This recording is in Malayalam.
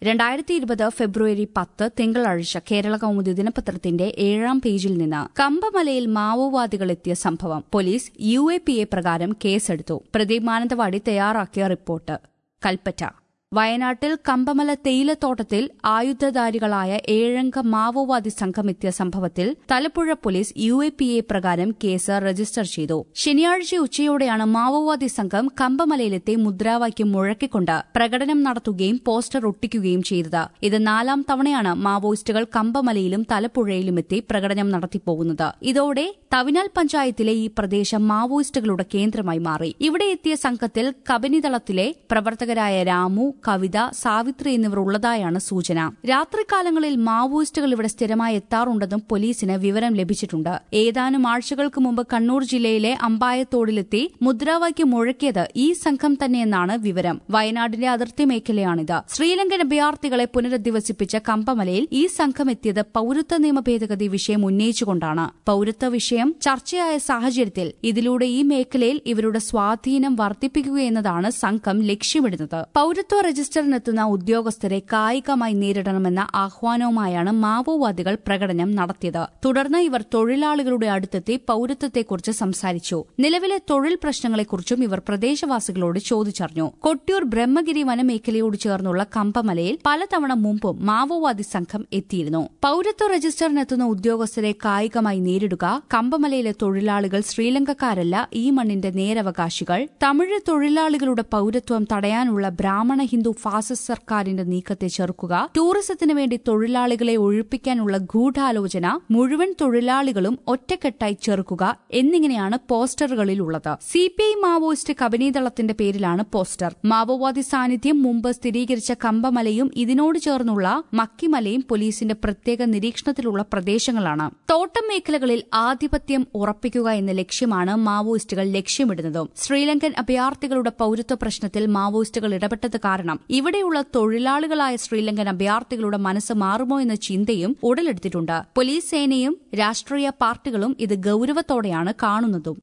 രണ്ടായിരത്തി ഇരുപത് ഫെബ്രുവരി പത്ത് തിങ്കളാഴ്ച കേരള കൗമുദി ദിനപത്രത്തിന്റെ ഏഴാം പേജിൽ നിന്ന് കമ്പമലയിൽ മാവോവാദികളെത്തിയ സംഭവം police U A P A പ്രകാരം കേസെടുത്തു പ്രദീപ് മാനന്തവാടി തയ്യാറാക്കിയ റിപ്പോർട്ട് കൽപ്പറ്റ വയനാട്ടിൽ കമ്പമല തേയിലത്തോട്ടത്തിൽ ആയുധധാരികളായ ഏഴംഗ മാവോവാദി സംഘം എത്തിയ സംഭവത്തിൽ Thalappuzha police U A P A പ്രകാരം കേസ് രജിസ്റ്റർ ചെയ്തു ശനിയാഴ്ച ഉച്ചയോടെയാണ് മാവോവാദി സംഘം കമ്പമലയിലെത്തി മുദ്രാവാക്യം മുഴക്കിക്കൊണ്ട് പ്രകടനം നടത്തുകയും പോസ്റ്റർ ഒട്ടിക്കുകയും ചെയ്തത് ഇത് നാലാം തവണയാണ് മാവോയിസ്റ്റുകൾ കമ്പമലയിലും തലപ്പുഴയിലും എത്തി പ്രകടനം നടത്തിപ്പോകുന്നത് ഇതോടെ തവിനാൽ പഞ്ചായത്തിലെ ഈ പ്രദേശം മാവോയിസ്റ്റുകളുടെ കേന്ദ്രമായി മാറി ഇവിടെ എത്തിയ സംഘത്തിൽ കബനിതളത്തിലെ പ്രവർത്തകരായ രാമു കവിത സാവിത്രി എന്നിവർ ഉള്ളതായാണ് സൂചന രാത്രികാലങ്ങളിൽ മാവോയിസ്റ്റുകൾ ഇവിടെ സ്ഥിരമായി എത്താറുണ്ടെന്നും പോലീസിന് വിവരം ലഭിച്ചിട്ടുണ്ട് ഏതാനും ആഴ്ചകൾക്ക് മുമ്പ് കണ്ണൂർ ജില്ലയിലെ അമ്പായത്തോടിലെത്തി മുദ്രാവാക്യം മുഴക്കിയത് ഈ സംഘം തന്നെയെന്നാണ് വിവരം വയനാടിന്റെ അതിർത്തി മേഖലയാണിത് ശ്രീലങ്കൻ അഭയാർത്ഥികളെ പുനരധിവസിപ്പിച്ച കമ്പമലയിൽ ഈ സംഘം എത്തിയത് പൌരത്വ നിയമ ഭേദഗതി വിഷയം ഉന്നയിച്ചുകൊണ്ടാണ് പൌരത്വ വിഷയം ചർച്ചയായ സാഹചര്യത്തിൽ ഇതിലൂടെ ഈ മേഖലയിൽ ഇവരുടെ സ്വാധീനം വർദ്ധിപ്പിക്കുകയെന്നതാണ് സംഘം ലക്ഷ്യമിടുന്നത് പൌരത്വ രജിസ്റ്ററിനെത്തുന്ന ഉദ്യോഗസ്ഥരെ കായികമായി നേരിടണമെന്ന ആഹ്വാനവുമായാണ് മാവോവാദികൾ പ്രകടനം നടത്തിയത് തുടർന്ന് ഇവർ തൊഴിലാളികളുടെ അടുത്തെത്തി പൌരത്വത്തെക്കുറിച്ച് സംസാരിച്ചു നിലവിലെ തൊഴിൽ പ്രശ്നങ്ങളെക്കുറിച്ചും ഇവർ പ്രദേശവാസികളോട് ചോദിച്ചറിഞ്ഞു കൊട്ടിയൂർ ബ്രഹ്മഗിരി വനമേഖലയോട് ചേർന്നുള്ള കമ്പമലയിൽ പലതവണ മുമ്പും മാവോവാദി സംഘം എത്തിയിരുന്നു പൌരത്വ രജിസ്റ്ററിനെത്തുന്ന ഉദ്യോഗസ്ഥരെ കായികമായി നേരിടുക കമ്പമലയിലെ തൊഴിലാളികൾ ശ്രീലങ്കക്കാരല്ല ഈ മണ്ണിന്റെ നേരവകാശികൾ തമിഴ് തൊഴിലാളികളുടെ പൌരത്വം തടയാനുള്ള ബ്രാഹ്മണ ഹിന്ദു ഫാസിസ്റ്റ് സർക്കാരിന്റെ നീക്കത്തെ ചെറുക്കുക ടൂറിസത്തിന് വേണ്ടി തൊഴിലാളികളെ ഒഴിപ്പിക്കാനുള്ള ഗൂഢാലോചന മുഴുവൻ തൊഴിലാളികളും ഒറ്റക്കെട്ടായി ചെറുക്കുക എന്നിങ്ങനെയാണ് പോസ്റ്ററുകളിലുള്ളത് സി പി ഐ മാവോയിസ്റ്റ് കബനീദളത്തിന്റെ പേരിലാണ് പോസ്റ്റർ മാവോവാദി സാന്നിധ്യം മുമ്പ് സ്ഥിരീകരിച്ച കമ്പമലയും ഇതിനോട് ചേർന്നുള്ള മക്കിമലയും പോലീസിന്റെ പ്രത്യേക നിരീക്ഷണത്തിലുള്ള പ്രദേശങ്ങളാണ് തോട്ടം മേഖലകളിൽ ആധിപത്യം ഉറപ്പിക്കുക എന്ന ലക്ഷ്യമാണ് മാവോയിസ്റ്റുകൾ ലക്ഷ്യമിടുന്നതും ശ്രീലങ്കൻ അഭയാർത്ഥികളുടെ പൌരത്വ പ്രശ്നത്തിൽ മാവോയിസ്റ്റുകൾ ഇടപെട്ടത് കാരണം ഇവിടെയുള്ള തൊഴിലാളികളായ ശ്രീലങ്കൻ അഭയാർത്ഥികളുടെ മനസ്സ് മാറുമോ എന്ന ചിന്തയും ഉടലെടുത്തിട്ടുണ്ട് പോലീസ് സേനയും രാഷ്ട്രീയ പാർട്ടികളും ഇത് ഗൌരവത്തോടെയാണ് കാണുന്നതും